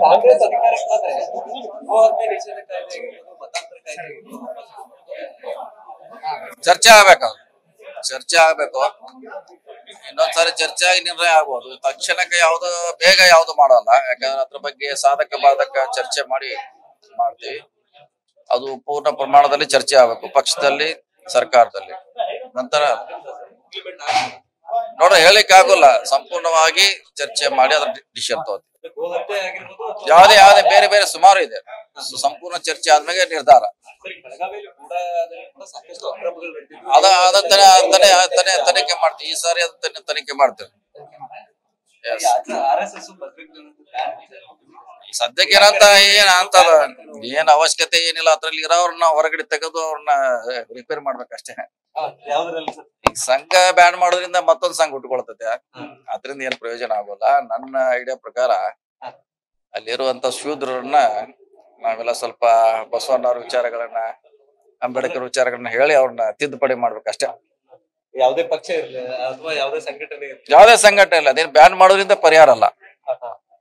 ಕಾಂಗ್ರೆಸ್ ಅಧಿಕಾರಕ್ಕೆ ಬಂದ್ರೆ ಗೋಹತ್ಯೆ ನಿಷೇಧ ಕಾಯ್ದೆ ಆಗಿರ್ಬೋದು ಮತಾಂತರ ಕಾಯ್ದೆ ಆಗಿರ್ಬೋದು ಚರ್ಚೆ ಆಗ್ಬೇಕು ಅದು. ಚರ್ಚೆ ಆಗ್ಬೇಕು ಇನ್ನೊಂದ್ಸರಿ ಚರ್ಚೆ ಆಗಿ ನಿರ್ಣಯ ಆಗ್ಬೋದು ತಕ್ಷಣಕ್ಕೆ ಯಾವ್ದು ಬೇಗ ಯಾವ್ದು ಮಾಡಲ್ಲ ಯಾಕಂದ್ರೆ ಅದ್ರ ಬಗ್ಗೆ ಸಾಧಕ ಬಾಧಕ ಚರ್ಚೆ ಮಾಡಿ ಮಾಡ್ತೀವಿ ಅದು ಪೂರ್ಣ ಪ್ರಮಾಣದಲ್ಲಿ ಚರ್ಚೆ ಆಗ್ಬೇಕು ಪಕ್ಷದಲ್ಲಿ ಸರ್ಕಾರದಲ್ಲಿ ನಂತರ ನೋಡ್ರಿ ಹೇಳಿಕ್ ಆಗೋಲ್ಲ ಸಂಪೂರ್ಣವಾಗಿ ಚರ್ಚೆ ಮಾಡಿ ಅದ್ರ ಡಿಸಿಷನ್ ತಗೋತೀವಿ ಗೋಹತ್ಯೆ ಆಗಿರ್ಬೋದು ಅಥವಾ ಯಾವ್ದೇ ಯಾವ್ದೇ ಬೇರೆ ಬೇರೆ ಸುಮಾರು ಇದೆ ಸೊ ಸಂಪೂರ್ಣ ಚರ್ಚೆ ಆದ್ಮೇಲೆ ನಿರ್ಧಾರ ಸರಿ, ಬೆಳಗಾವಿಯಲ್ಲಿ ಕೂಡ ಅದ್ರಲ್ಲಿ ಕೂಡ ಸಾಕಷ್ಟು ಅಕ್ರಮಗಳು ನಡೆದಿದ್ದು ಅದ ಅದನ್ನ ತನೆ ತನೆ ತನಿಖೆ ಮಾಡ್ತೀವಿ ಈ ಸಾರಿ ಅದನ್ನ ತನಿಖೆ ಮಾಡ್ತೇವೆ Yes. ಆರ್ ಎಸ್ ಎಸ್ ಸದ್ಯಕ್ಕೆ ಏನಂತ ಏನ್ ಅಂತದ ಏನ್ ಅವಶ್ಯಕತೆ ಏನಿಲ್ಲ ಅದ್ರಲ್ಲಿ ಇರೋರ್ನ ಹೊರಗಡೆ ತೆಗೆದು ಅವ್ರನ್ನ ರಿಪೇರ್ ಮಾಡ್ಬೇಕಷ್ಟೇ ಯಾವ್ದ್ರಲ್ಲಿ ಸರ್ ಈಗ ಸಂಘ ಬ್ಯಾನ್ ಮಾಡೋದ್ರಿಂದ ಮತ್ತೊಂದ್ ಸಂಘ ಹುಟ್ಕೊಳ್ತೈತೆ ಅದ್ರಿಂದ ಏನ್ ಪ್ರಯೋಜನ ಆಗೋಲ್ಲ ನನ್ನ ಐಡಿಯಾ ಪ್ರಕಾರ ಅಲ್ಲಿರುವಂತ ಶೂದ್ರರನ್ನ ನಾವೆಲ್ಲ ಸ್ವಲ್ಪ ಬಸವಣ್ಣವ್ರ ವಿಚಾರಗಳನ್ನ ಅಂಬೇಡ್ಕರ್ ವಿಚಾರಗಳನ್ನ ಹೇಳಿ ಅವ್ರನ್ನ ತಿದ್ದುಪಡಿ ಮಾಡ್ಬೇಕಷ್ಟೇ ಯಾವುದೇ ಪಕ್ಷ ಇರ್ಲಿ ಅಥವಾ ಯಾವುದೇ ಸಂಘಟನೆ ಇರ್ಲಿ ಯಾವ್ದೇ ಸಂಘಟನೆ ಇಲ್ಲ ಅದೇನ್ ಬ್ಯಾನ್ ಮಾಡೋದ್ರಿಂದ ಪರಿಹಾರ ಅಲ್ಲ